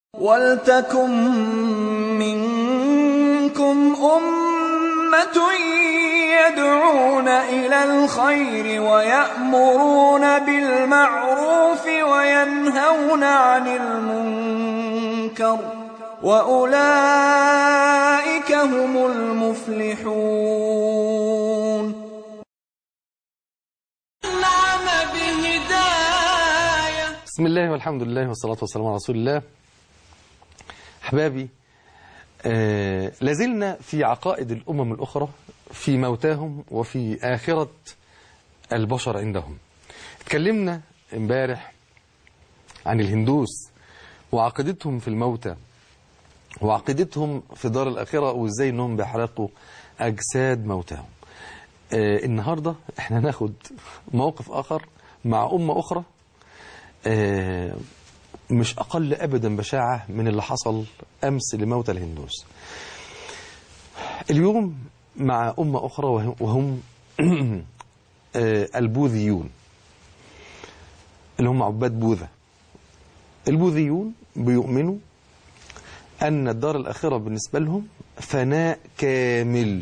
وَلْتَكُن مِّنكُمْ أُمَّةٌ يَدْعُونَ إِلَى الْخَيْرِ وَيَأْمُرُونَ بِالْمَعْرُوفِ وَيَنْهَوْنَ عَنِ الْمُنكَرِ ۚ وَأُولَٰئِكَ هُمُ الْمُفْلِحُونَ بسم الله والحمد لله والصلاة والسلام على رسول الله أحبابي آه لازلنا في عقائد الأمم الأخرى في موتاهم وفي آخرة البشر عندهم اتكلمنا امبارح عن الهندوس وعقيدتهم في الموتى وعقيدتهم في دار الآخرة وإزاي أنهم بيحرقوا أجساد موتاهم آه النهاردة احنا ناخد موقف آخر مع أمة أخرى آه مش أقل أبدا بشاعة من اللي حصل أمس لموتى الهندوس اليوم مع أمة أخرى وهم آه البوذيون اللي هم عباد بوذا البوذيون بيؤمنوا أن الدار الآخرة بالنسبة لهم فناء كامل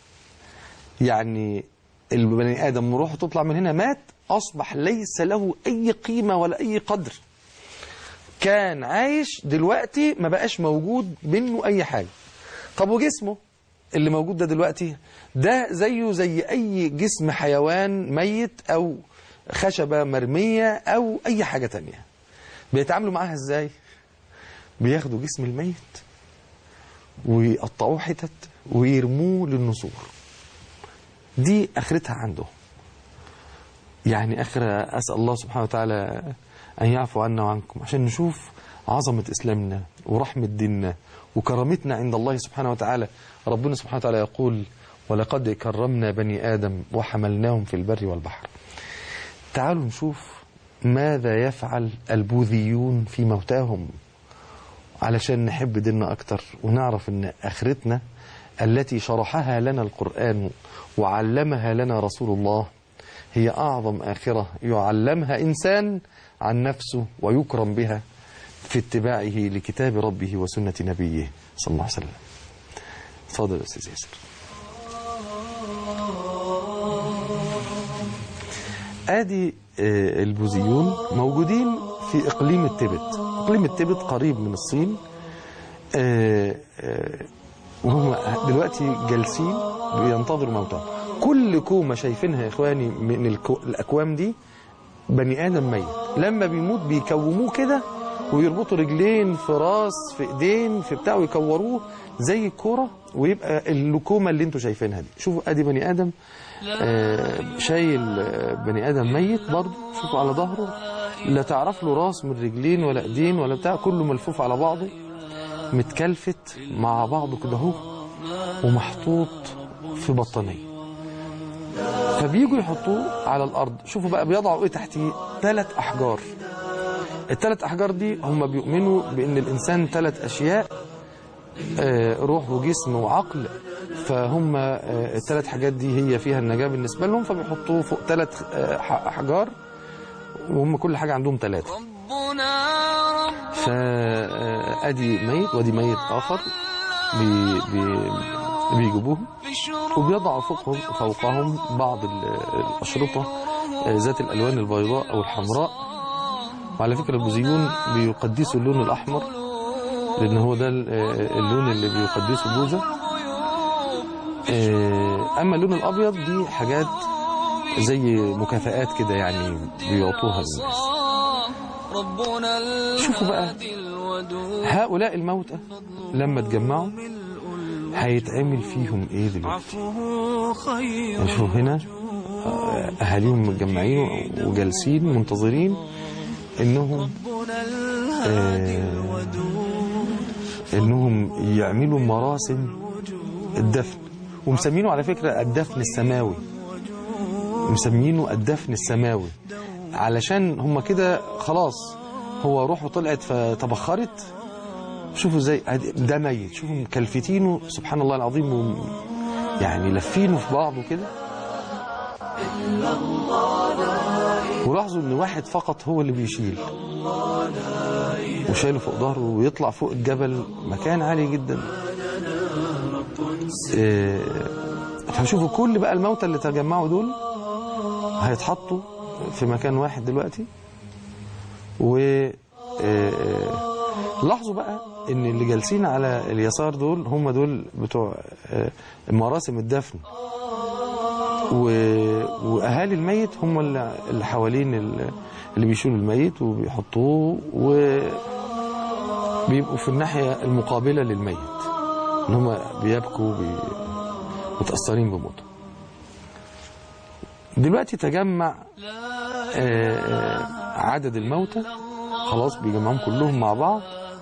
يعني البني آدم روحه تطلع من هنا مات أصبح ليس له أي قيمة ولا أي قدر كان عايش دلوقتي ما بقاش موجود منه أي حاجة طب وجسمه اللي موجود ده دلوقتي ده زيه زي أي جسم حيوان ميت أو خشبة مرمية أو أي حاجة تانية بيتعاملوا معاها إزاي بياخدوا جسم الميت ويقطعوه حتت ويرموه للنسور دي آخرتها عندهم يعني آخرة أسأل الله سبحانه وتعالى أن يعفو عنا وعنكم عشان نشوف عظمة إسلامنا ورحمة ديننا وكرامتنا عند الله سبحانه وتعالى ربنا سبحانه وتعالى يقول ولقد كرمنا بني آدم وحملناهم في البر والبحر تعالوا نشوف ماذا يفعل البوذيون في موتاهم علشان نحب ديننا أكتر ونعرف أن آخرتنا التي شرحها لنا القرآن وعلمها لنا رسول الله هي أعظم آخرة يعلمها إنسان عن نفسه ويكرم بها في اتباعه لكتاب ربه وسنة نبيه صلى الله عليه وسلم تفضل أستاذ ياسر آدي البوذيون موجودين في إقليم التبت إقليم التبت قريب من الصين وهم دلوقتي جالسين بينتظروا موتهم كل كومة شايفينها يا إخواني من الأكوام دي بني آدم ميت لما بيموت بيكوموه كده ويربطوا رجلين في راس في ايدين في بتاع ويكوروه زي الكوره ويبقى اللكومه اللي انتوا شايفينها دي شوفوا ادي بني ادم آه شايل بني ادم ميت برضه شوفوا على ظهره لا تعرف له راس من رجلين ولا ايدين ولا بتاع كله ملفوف على بعضه متكلفت مع بعضه كده اهو ومحطوط في بطانيه فبيجوا يحطوه على الارض شوفوا بقى بيضعوا ايه تحتيه ثلاث احجار الثلاث احجار دي هم بيؤمنوا بان الانسان ثلاث اشياء آه روح وجسم وعقل فهم آه الثلاث حاجات دي هي فيها النجاة بالنسبة لهم فبيحطوه فوق ثلاث آه احجار وهم كل حاجة عندهم ثلاثة فادي ميت وادي ميت اخر بي بي بيجيبوه وبيضعوا فوقهم فوقهم بعض الأشرطة ذات الألوان البيضاء أو الحمراء وعلى فكرة البوذيون بيقدسوا اللون الأحمر لأن هو ده اللون اللي بيقدسه بوذا أما اللون الأبيض دي حاجات زي مكافآت كده يعني بيعطوها للناس شوفوا بقى هؤلاء الموتى لما اتجمعوا هيتعمل فيهم ايه دلوقتي شوف هنا اهاليهم متجمعين وجالسين منتظرين انهم آه انهم يعملوا مراسم الدفن ومسمينه على فكرة الدفن السماوي مسمينه الدفن السماوي علشان هم كده خلاص هو روحه طلعت فتبخرت شوفوا ازاي ده ميت شوفوا مكلفتينه سبحان الله العظيم يعني لفينه في بعضه كده ولاحظوا ان واحد فقط هو اللي بيشيل وشايله فوق ظهره ويطلع فوق الجبل مكان عالي جدا آه، فشوفوا كل بقى الموتى اللي تجمعوا دول هيتحطوا في مكان واحد دلوقتي و آه، آه، لاحظوا بقى ان اللي جالسين على اليسار دول هم دول بتوع آه، مراسم الدفن و... واهالي الميت هم اللي اللي حوالين ال- اللي بيشيلوا الميت وبيحطوه وبيبقوا في الناحيه المقابله للميت ان هم بيبكوا بي... متاثرين بموته دلوقتي تجمع آه، آه، عدد الموتى خلاص بيجمعهم كلهم مع بعض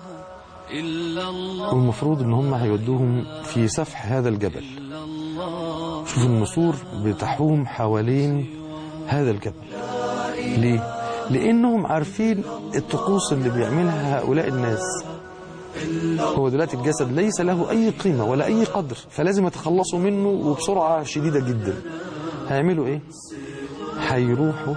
والمفروض ان هم هيودوهم في سفح هذا الجبل شوف النسور بتحوم حوالين هذا الجبل ليه؟ لانهم عارفين الطقوس اللي بيعملها هؤلاء الناس هو دلوقتي الجسد ليس له اي قيمه ولا اي قدر فلازم يتخلصوا منه وبسرعه شديده جدا هيعملوا ايه هيروحوا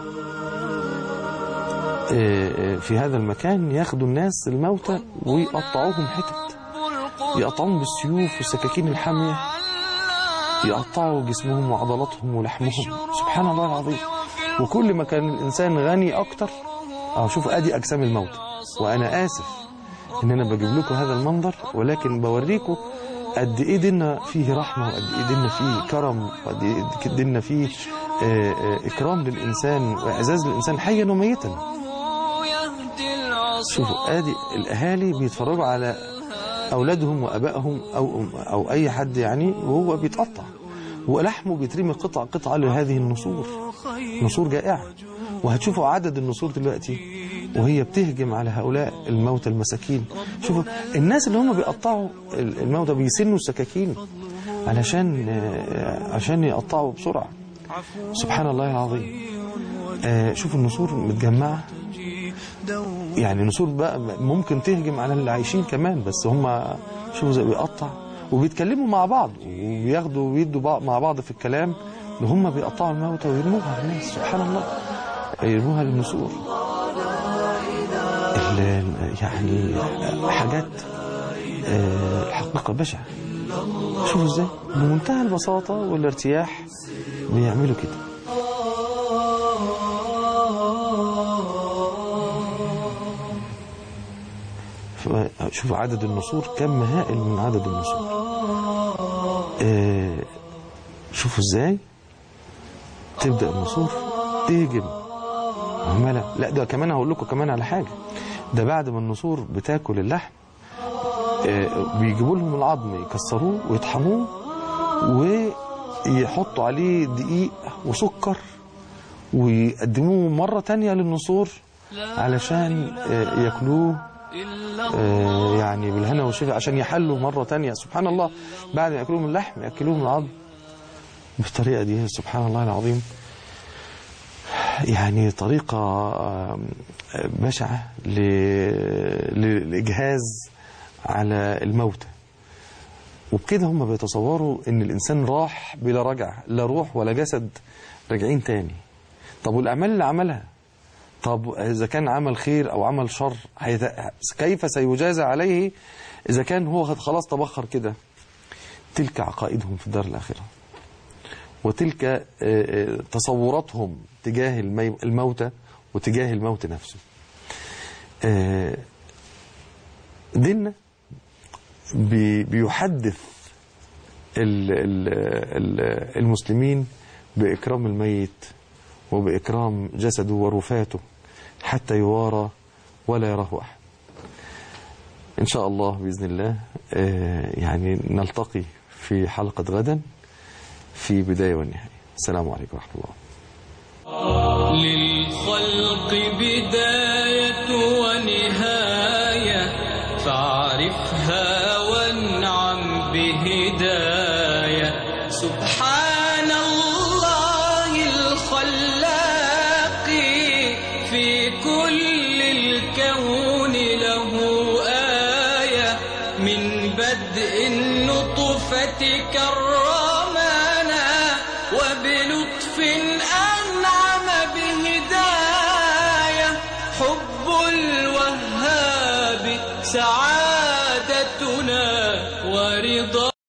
آه، آه، في هذا المكان ياخدوا الناس الموتى ويقطعوهم حتت يقطعوهم بالسيوف والسكاكين الحاميه يقطعوا جسمهم وعضلاتهم ولحمهم سبحان الله العظيم وكل ما كان الانسان غني اكتر اه شوف ادي اجسام الموت وانا اسف ان انا بجيب لكم هذا المنظر ولكن بوريكم قد ايه ديننا فيه رحمه وقد ايه ديننا فيه كرم وقد ايه ديننا فيه آه، آه، اكرام للانسان واعزاز للانسان حيا وميتا شوفوا ادي الاهالي بيتفرجوا على اولادهم وابائهم او او اي حد يعني وهو بيتقطع ولحمه بيترمي قطع قطعه لهذه النسور نسور جائعه وهتشوفوا عدد النسور دلوقتي وهي بتهجم على هؤلاء الموتى المساكين شوفوا الناس اللي هم بيقطعوا الموتى بيسنوا السكاكين علشان آه، عشان يقطعوا بسرعه سبحان الله العظيم آه، شوفوا النسور متجمعه يعني نسور بقى ممكن تهجم على اللي عايشين كمان بس هم شوفوا زي بيقطع وبيتكلموا مع بعض وبياخدوا ويدوا بعض مع بعض في الكلام ان هم بيقطعوا الموتى ويرموها على الناس سبحان الله يرموها للنسور ال- يعني حاجات آه، الحقيقة بشعة شوفوا ازاي بمنتهى البساطة والارتياح بيعملوا كده ف- شوفوا عدد النسور كم هائل من عدد النسور آه، شوفوا ازاي تبدأ النسور تهجم عمالة لا ده كمان هقول لكم كمان على حاجة ده بعد ما النسور بتاكل اللحم آه، بيجيبوا لهم العظم يكسروه ويطحنوه ويحطوا عليه دقيق وسكر ويقدموه مرة تانية للنسور علشان آه، ياكلوه آه، يعني بالهنا والشفا عشان يحلوا مرة تانية سبحان الله بعد ما ياكلوهم اللحم ياكلوهم العظم بالطريقة دي سبحان الله العظيم يعني طريقة آه، بشعة ل- للإجهاز على الموتى وبكده هم بيتصوروا ان الانسان راح بلا رجع لا روح ولا جسد راجعين تاني طب والاعمال اللي عملها طب اذا كان عمل خير او عمل شر هيت- كيف سيجازى عليه اذا كان هو خلاص تبخر كده تلك عقائدهم في الدار الاخره وتلك آه، آه، تصوراتهم تجاه المي- الموتى وتجاه الموت نفسه آه، ديننا بي- بيحدث ال- ال- ال- المسلمين بإكرام الميت وبإكرام جسده ورفاته حتى يوارى ولا يراه أحد إن شاء الله بإذن الله آه، يعني نلتقي في حلقة غدا في بداية والنهاية السلام عليكم ورحمة الله للخلق بداية ونهاية فاعرفها وانعم بهداية سبحان الله الخلاق في كل الكون له آية من بدء النطفة كرمنا وبلطف أنعم بهداية حب الوهاب سعادتنا ورضا